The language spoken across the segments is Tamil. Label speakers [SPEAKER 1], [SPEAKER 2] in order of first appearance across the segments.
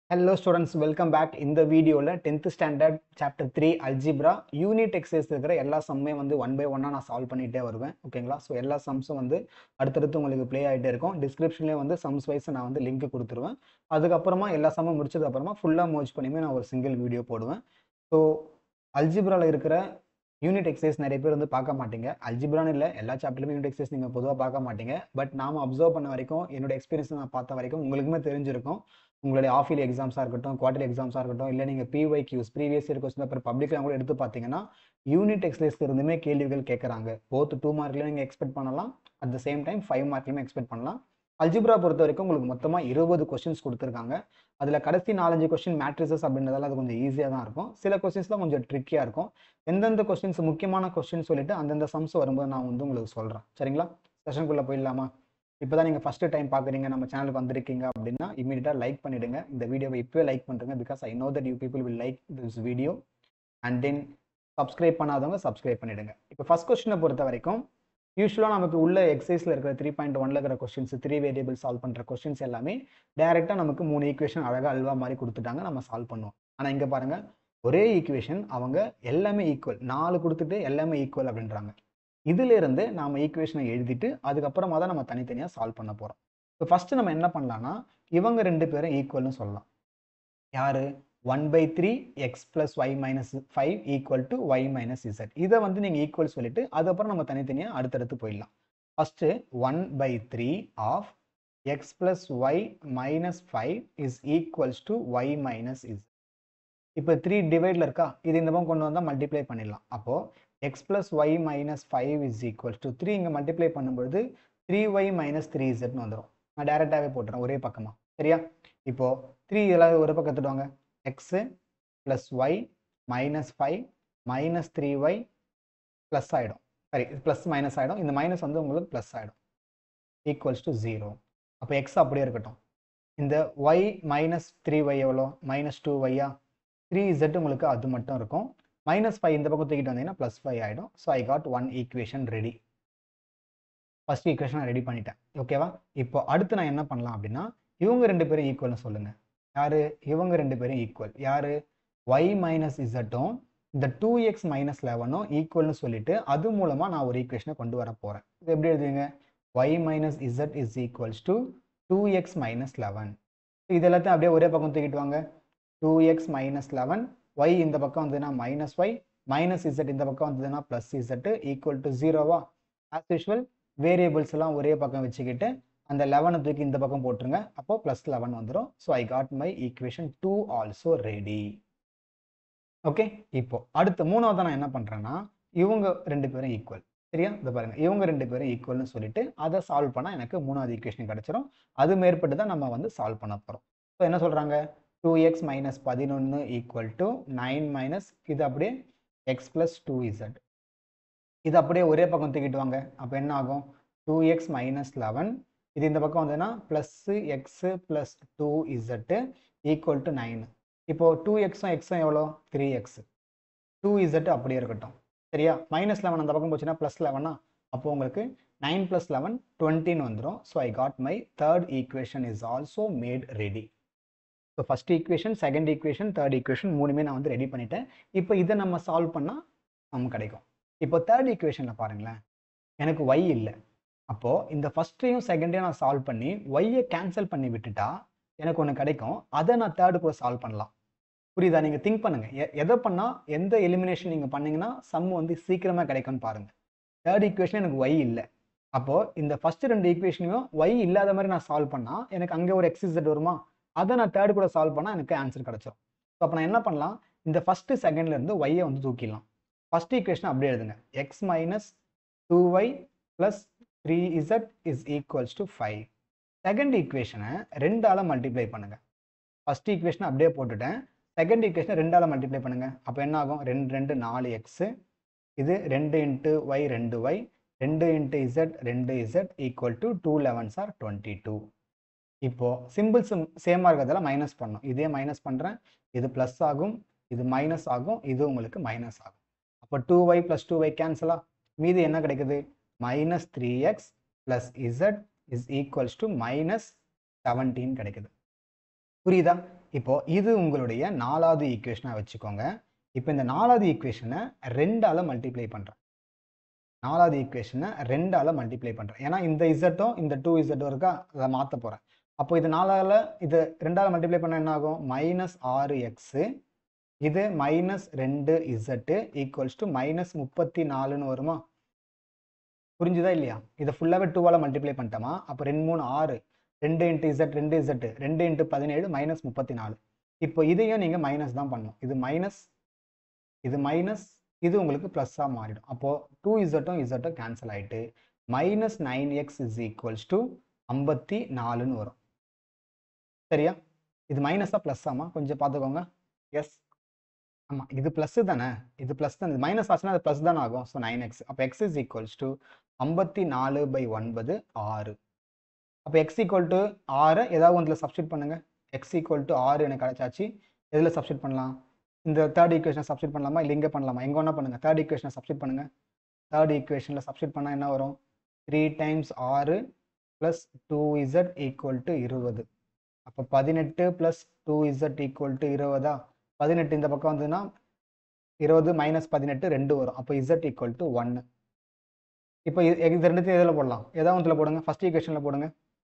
[SPEAKER 1] ஹலோ ஸ்டூடெண்ட்ஸ் வெல்கம் பேக் இந்த வீடியோவில் tenth standard chapter three algebra unit exercise இருக்கிற எல்லா சம்மே வந்து ஒன் பை ஒன்னாக நான் சால்வ் பண்ணிகிட்டே வருவேன் ஓகேங்களா ஸோ எல்லா சம்ஸும் வந்து அடுத்தடுத்து உங்களுக்கு ப்ளே ஆகிட்டே இருக்கும் டிஸ்கிரிப்ஷன்லேயே வந்து சம்ஸ் வைஸ் நான் வந்து லிங்க் கொடுத்துருவேன் அதுக்கப்புறமா எல்லா சம்மும் முடிச்சதுக்கப்புறமா ஃபுல்லாக மோஜ் பண்ணியுமே நான் ஒரு சிங்கிள் வீடியோ போடுவேன் ஸோ அல்ஜிப்ராவில் இருக்கிற யூனிட் எக்ஸசைஸ் நிறைய பேர் வந்து பார்க்க மாட்டீங்க அல்ஜிப்ரான்னு இல்லை எல்லா சாப்டர்லையுமே யூனிட் எக்ஸசைஸ் நீங்கள் பொதுவாக பார்க்க மாட்டீங்க பட் நாம அப்சர்வ் பண்ண வரைக்கும் என்னோட எக்ஸ்பீரியன்ஸ் நான் பார்த்த வரைக்கும் உங்களுக்குமே தெரிஞ்சிருக்கும் உங்களுடைய ஆஃப் இயர் எக்ஸாம்ஸாக இருக்கட்டும் குவார்டர் எக்ஸாம்ஸாக இருக்கட்டும் இல்லை நீங்கள் P Y Qs previous year question paper பப்ளிக்லாம் கூட எடுத்து பார்த்தீங்கன்னா யூனிட் எக்ஸசைஸ்க்கு இருந்துமே கேள்விகள் கேட்குறாங்க போத் டூ மார்க்லையும் நீங்கள் எக்ஸ்பெக்ட் பண்ணலாம் at the same time five மார்க்லையுமே எக்ஸ்பெக்ட் பண்ணலாம் அல்ஜிப்ரா பொறுத்த வரைக்கும் உங்களுக்கு மொத்தமாக இருபது கொஸ்டின்ஸ் கொடுத்துருக்காங்க அதில் கடைசி நாலஞ்சு கொஸ்டின் மேட்ரிசஸ் அப்படின்றதால அது கொஞ்சம் ஈஸியாக தான் இருக்கும் சில கொஸ்டின்ஸ்லாம் கொஞ்சம் ட்ரிக்கியாக இருக்கும் எந்தெந்த கொஸ்டின்ஸ் முக்கியமான கொஸ்டின் சொல்லிட்டு அந்தந்த சம்ஸ் வரும்போது நான் வந்து உங்களுக்கு சொல்கிறேன் சரிங்களா செஷனுக்குள்ளே போயிடலாமா இப்போ தான் நீங்கள் ஃபஸ்ட்டு டைம் பார்க்குறீங்க நம்ம சேனலுக்கு வந்திருக்கீங்க அப்படின்னா இமீடியட்டாக லைக் பண்ணிவிடுங்க இந்த வீடியோவை இப்போவே லைக் பண்ணுறேங்க because I know that you people will like this video and then subscribe பண்ணாதவங்க சப்ஸ்கிரைப் பண்ணிவிடுங்க இப்போ ஃபஸ்ட் கொஸ்டினை பொறுத்த வரைக்கும் யூஸ்வலாக நமக்கு உள்ள எக்ஸைஸில் இருக்கிற த்ரீ பாயிண்ட் ஒன்ல இருக்கிற கொஸ்டின்ஸ் த்ரீ வேரியபிள் சால்வ் பண்ணுற கொஸ்டின்ஸ் எல்லாமே டேரெக்டாக நமக்கு மூணு ஈக்குவேஷன் அழகாக அல்வா மாதிரி கொடுத்துட்டாங்க நம்ம சால்வ் பண்ணுவோம் ஆனால் இங்கே பாருங்கள் ஒரே ஈக்குவேஷன் அவங்க எல்லாமே ஈக்குவல் நாலு கொடுத்துட்டு எல்லாமே ஈக்குவல் அப்படின்றாங்க இதிலிருந்து நாம் ஈக்குவேஷனை எழுதிட்டு அதுக்கப்புறமா தான் நம்ம தனித்தனியாக சால்வ் பண்ண போகிறோம் இப்போ ஃபஸ்ட்டு நம்ம என்ன பண்ணலாம்னா இவங்க ரெண்டு பேரும் ஈக்குவல்னு சொல்லலாம் யார் one by three x plus y minus five equal to y minus z இதை வந்து நீங்கள் ஈக்குவல் சொல்லிட்டு அதுக்கப்புறம் நம்ம தனித்தனியாக அடுத்தடுத்து போயிடலாம் first one by three of x plus y minus five is equals to y minus is இப்போ த்ரீ டிவைடில் இருக்கா இது இந்த பக்கம் கொண்டு வந்தால் மல்டிப்ளை பண்ணிடலாம் அப்போது x plus y minus five is equals to three இங்கே மல்டிப்ளை பண்ணும்பொழுது த்ரீ ஒய் மைனஸ் த்ரீ இசட்னு வந்துடும் நான் டேரெக்டாகவே போட்டுறேன் ஒரே பக்கமாக சரியா இப்போது த்ரீ இதெல்லாம் ஒரு பக்கம் எடுத்துட்டு வாங்க x plus y minus five minus three y plus ஆகிடும் சரி ப்ளஸ் மைனஸ் ஆகிடும் இந்த மைனஸ் வந்து உங்களுக்கு ப்ளஸ் ஆகிடும் ஈக்குவல்ஸ் டு ஜீரோ அப்போ எக்ஸ் அப்படியே இருக்கட்டும் இந்த ஒய் மைனஸ் த்ரீ ஒய் எவ்வளோ மைனஸ் டூ ஒய்யா த்ரீ இசட் உங்களுக்கு அது மட்டும் இருக்கும் மைனஸ் ஃபைவ் இந்த பக்கம் தூக்கிட்டு வந்தீங்கன்னா ப்ளஸ் ஃபைவ் ஆகிடும் so I got one equation ready first equation ready பண்ணிட்டேன் ஓகேவா இப்போ அடுத்து நான் என்ன பண்ணலாம் அப்படின்னா இவங்க ரெண்டு பேரும் ஈக்குவல்னு சொல்லுங்கள் யார் இவங்க ரெண்டு பேரும் ஈக்குவல் யார் ஒய் மைனஸ் இசட்டும் இந்த டூ எக்ஸ் மைனஸ் லெவனும் ஈக்குவல்னு சொல்லிட்டு அது மூலமாக நான் ஒரு ஈக்குவேஷனை கொண்டு வர போகிறேன் இது எப்படி எழுதுவீங்க y minus z is equals to two x minus eleven இது எல்லாத்தையும் அப்படியே ஒரே பக்கம் தூக்கிட்டு வாங்க two x minus eleven y இந்த பக்கம் வந்ததுன்னா மைனஸ் ஒய் மைனஸ் இசட் இந்த பக்கம் வந்ததுன்னா ப்ளஸ் இசட்டு ஈக்குவல் டு ஜீரோவா ஆஸ் யூஷுவல் வேரியபிள்ஸ் எல்லாம் ஒரே பக்கம் வச்சுக்கிட்டு அந்த லெவனை தூக்கி இந்த பக்கம் போட்டுருங்க அப்போ ப்ளஸ் லெவன் வந்துடும் so I got my equation two also ready okay இப்போ அடுத்து மூணாவது நான் என்ன பண்ணுறேன்னா இவங்க ரெண்டு பேரும் ஈக்குவல் சரியா இதை பாருங்க இவங்க ரெண்டு பேரும் ஈக்குவல்னு சொல்லிட்டு அதை சால்வ் பண்ணால் எனக்கு மூணாவது ஈக்குவேஷன் கிடச்சிரும் அது மேற்பட்டு தான் நம்ம வந்து சால்வ் பண்ண போகிறோம் ஸோ என்ன சொல்கிறாங்க டூ எக்ஸ் மைனஸ் பதினொன்று ஈக்குவல் டு நைன் மைனஸ் இது அப்படியே எக்ஸ் ப்ளஸ் டூ இசட் இது அப்படியே ஒரே பக்கம் தூக்கிட்டு வாங்க அப்போ என்ன ஆகும் டூ எக்ஸ் மைனஸ் லெவன் இது இந்த பக்கம் வந்ததுன்னா plus x plus two z equal to nine இப்போது டூ எக்ஸும் எக்ஸும் எவ்வளோ த்ரீ எக்ஸ் டூ இசட்டு அப்படியே இருக்கட்டும் சரியா மைனஸ் லெவன் அந்த பக்கம் போச்சுன்னா ப்ளஸ் லெவனா அப்போ உங்களுக்கு நைன் ப்ளஸ் லெவன் டுவெண்ட்டின்னு வந்துடும் so I got my third equation is also made ready so first equation second equation third equation மூணுமே நான் வந்து ரெடி பண்ணிட்டேன் இப்போ இதை நம்ம சால்வ் பண்ணால் நமக்கு கிடைக்கும் இப்போ தேர்ட் ஈக்குவேஷனில் பாருங்களேன் எனக்கு ஒய் இல்லை அப்போது இந்த ஃபஸ்ட்டையும் செகண்டையும் நான் சால்வ் பண்ணி ஒய்யை கேன்சல் பண்ணி விட்டுட்டா எனக்கு ஒன்று கிடைக்கும் அதை நான் தேர்டு கூட சால்வ் பண்ணலாம் புரியுதா நீங்கள் திங்க் பண்ணுங்கள் எதை பண்ணால் எந்த எலிமினேஷன் நீங்கள் பண்ணீங்கன்னா சம் வந்து சீக்கிரமாக கிடைக்கும்னு பாருங்கள் தேர்ட் ஈக்குவேஷன் எனக்கு ஒய் இல்லை அப்போது இந்த ஃபஸ்ட்டு ரெண்டு ஈக்குவேஷனையும் ஒய் இல்லாத மாதிரி நான் சால்வ் பண்ணால் எனக்கு அங்கே ஒரு எக்ஸிசட் வருமா அதை நான் தேர்ட் கூட சால்வ் பண்ணால் எனக்கு ஆன்சர் கிடச்சிரும் ஸோ அப்போ நான் என்ன பண்ணலாம் இந்த ஃபஸ்ட்டு செகண்ட்லேருந்து ஒய்யை வந்து தூக்கிடலாம் ஃபஸ்ட் ஈக்குவேஷன் அப்படியே எழுதுங்க x minus two y plus three z is equals to five second ஈக்குவேஷனை ரெண்டால் மல்டிப்ளை பண்ணுங்கள் ஃபஸ்ட் ஈக்குவேஷனை அப்படியே போட்டுட்டேன் செகண்ட் ஈக்குவேஷனை ரெண்டால் மல்டிப்ளை பண்ணுங்கள் அப்போ என்ன ஆகும் ரெண்டு ரெண்டு நாலு எக்ஸு இது ரெண்டு இன்ட்டு ஒய் ரெண்டு ஒய் ரெண்டு இன்ட்டு இசட் ரெண்டு இசட் ஈக்குவல் டு டூ லெவன்ஸ் ஆர் டுவெண்ட்டி டூ இப்போது சிம்பிள்ஸ் சேமாக இருக்கிறதால மைனஸ் பண்ணும் இதே மைனஸ் பண்ணுறேன் இது ப்ளஸ் ஆகும் இது மைனஸ் ஆகும் இது உங்களுக்கு மைனஸ் ஆகும் அப்போ two y plus two y கேன்சலா மீது என்ன கிடைக்குது minus three x plus z is equals to minus seventeen கிடைக்குது புரியுதா இப்போ இது உங்களுடைய நாலாவது ஈக்குவேஷனாக வச்சுக்கோங்க இப்போ இந்த நாலாவது ஈக்குவேஷனை ரெண்டால மல்டிப்ளை பண்ணுறேன் நாலாவது ஈக்குவேஷனை ரெண்டால மல்டிப்ளை பண்ணுறேன் ஏன்னா இந்த இசட்டும் இந்த டூ இசட்டும் இருக்கா அதை மாற்ற போகிறேன் அப்போ இது நாலால இது ரெண்டால மல்டிப்ளை பண்ண என்ன ஆகும் மைனஸ் ஆறு எக்ஸு இது மைனஸ் ரெண்டு இசட்டு ஈக்குவல்ஸ் டு மைனஸ் முப்பத்தி நாலுன்னு வருமா புரிஞ்சுதா இல்லையா இதை ஃபுல்லாகவே டூவால் மல்டிப்ளை பண்ணிட்டோமா அப்போ ரெண்டு மூணு ஆறு ரெண்டு இன்ட்டு இசட் ரெண்டு இசட்டு ரெண்டு இன்ட்டு பதினேழு மைனஸ் முப்பத்தி நாலு இப்போ இதையும் நீங்கள் மைனஸ் தான் பண்ணணும் இது மைனஸ் இது மைனஸ் இது உங்களுக்கு ப்ளஸ்ஸாக மாறிடும் அப்போது டூ இசட்டும் இசட்டும் கேன்சல் ஆகிட்டு minus nine x is equals to ஐம்பத்தி நாலுன்னு வரும் சரியா இது மைனஸாக ப்ளஸ்ஸாமா கொஞ்சம் பார்த்துக்கோங்க எஸ் ஆமாம் இது ப்ளஸ்ஸு தானே இது ப்ளஸ் தான் இது மைனஸ் ஆச்சுன்னா அது ப்ளஸ் தானே ஆகும் ஸோ நைன் எக்ஸ் அப்போ எக்ஸ் இஸ் ஈக்குவல்ஸ் டு ஐம்பத்தி நாலு பை ஒன்பது ஆறு அப்போ எக்ஸ் ஈக்குவல் டு ஆறு ஏதாவது ஒன்றில் சப்ஸ்டியூட் பண்ணுங்கள் எக்ஸ் ஈக்குவல் டு ஆறு எனக்கு கிடச்சாச்சு எதில் சப்ஸ்டியூட் பண்ணலாம் இந்த தேர்ட் ஈக்குவேஷனை சப்ஸ்டியூட் பண்ணலாமா இல்லை இங்கே பண்ணலாமா எங்கே ஒன்றா பண்ணுங்கள் தேர்ட் ஈக்குவேஷனை சப்ஸ்டியூட் பண்ணுங்கள் தேர்ட் ஈக்குவேஷனில் சப்ஸ்டியூட் பண்ணால் என்ன வரும் த்ரீ டைம்ஸ் ஆறு plus two z equal to இருபது அப்போ பதினெட்டு plus two z equal to இருபதா பதினெட்டு இந்த பக்கம் வந்ததுன்னா இருபது மைனஸ் பதினெட்டு ரெண்டு வரும் அப்போ இசட் ஈக்குவல் டு ஒன்று இப்போ இது ரெண்டுத்தையும் எதில் போடலாம் ஏதாவது ஒன்றில் போடுங்க ஃபஸ்ட் ஈக்குவேஷனில் போடுங்க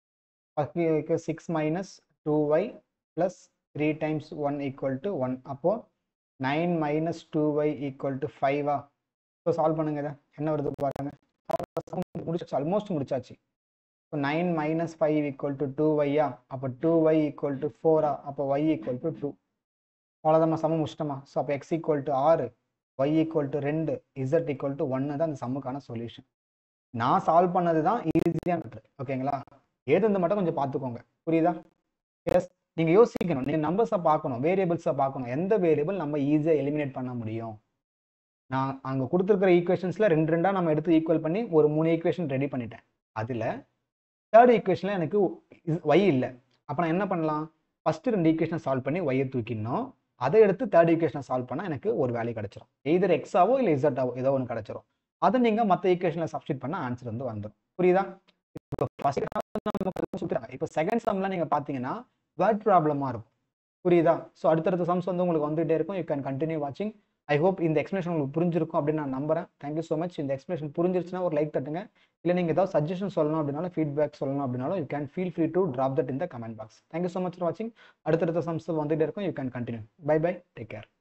[SPEAKER 1] first six minus two y plus three times one equal to one அப்போது nine minus two y equal to ஃபைவா ஸோ சால்வ் பண்ணுங்க இதை என்ன வருது பாருங்க முடிச்சாச்சு ஆல்மோஸ்ட் முடிச்சாச்சு இப்போ nine minus five equal to two ஒய்யா அப்போ டூ ஒய் ஈக்குவல் டு ஃபோரா அப்போ ஒய் ஈக்குவல் டு டூ அவ்வளோதான் சமம் முடிச்சிட்டோமா ஸோ அப்போ எக்ஸ் ஈக்குவல் டு ஆறு ஒய் ஈக்குவல் டு ரெண்டு இசட் ஈக்குவல் டு ஒன்று தான் அந்த சம்முக்கான சொல்யூஷன் நான் சால்வ் பண்ணது தான் ஈஸியாக ஓகேங்களா ஏது வந்து மட்டும் கொஞ்சம் பார்த்துக்கோங்க புரியுதா எஸ் நீங்கள் யோசிக்கணும் நீங்கள் நம்பர்ஸை பார்க்கணும் வேரியபிள்ஸை பார்க்கணும் எந்த வேரியபிள் நம்ம ஈஸியாக எலிமினேட் பண்ண முடியும் நான் அங்கே கொடுத்துருக்கிற ஈக்குவேஷன்ஸில் ரெண்டு ரெண்டாக நம்ம எடுத்து ஈக்குவல் பண்ணி ஒரு மூணு ஈக்குவேஷன் ரெடி பண்ணிட்டேன் அதில் தேர்ட் ஈக்குவேஷனில் எனக்கு ஒய் இல்லை அப்போ நான் என்ன பண்ணலாம் ஃபஸ்ட்டு ரெண்டு ஈக்குவேஷனை சால்வ் பண்ணி ஒய்யை தூக்கிடணும் அதை எடுத்து தேர்ட் ஈக்குவேஷனை சால்வ் பண்ணால் எனக்கு ஒரு வேல்யூ கிடச்சிரும் எய்தர் எக்ஸாவோ இல்லை இசட்டாவோ ஏதோ ஒன்று கிடச்சிரும் அதை நீங்கள் மற்ற ஈக்குவேஷனில் சப்ஸ்டியூட் பண்ணால் ஆன்சர் வந்து வந்துடும் புரியுதா இப்போ ஃபஸ்ட் நமக்கு சுற்றுறாங்க இப்போ செகண்ட் சம்லாம் நீங்கள் பார்த்தீங்கன்னா வேர்ட் ப்ராப்ளமாக இருக்கும் புரியுதா ஸோ அடுத்தடுத்த சம்ஸ் வந்து உங்களுக்கு வந்துகிட்டே இருக்கும் யூ கேன் கண்டினியூ வாட்சிங் ஐ ஹோப் இந்த எக்ஸ்பிளேஷன் உங்களுக்கு புரிஞ்சிருக்கும் அப்படின்னு நான் நம்புறேன் தேங்க்யூ ஸோ மச் இந்த எக்ஸ்பிளேஷன் புரிஞ்சிருச்சுன்னா ஒரு லைக் தட்டுங்க இல்லை நீங்கள் ஏதாவது சஜஷன் சொல்லணும் அப்படின்னாலும் ஃபீட்பேக் சொல்லணும் அப்படின்னாலும் you can feel free to drop that in the comment box thank you so much for வாட்சிங் அடுத்தடுத்த சம்ஸ் வந்துகிட்டே இருக்கும் you can continue bye bye take care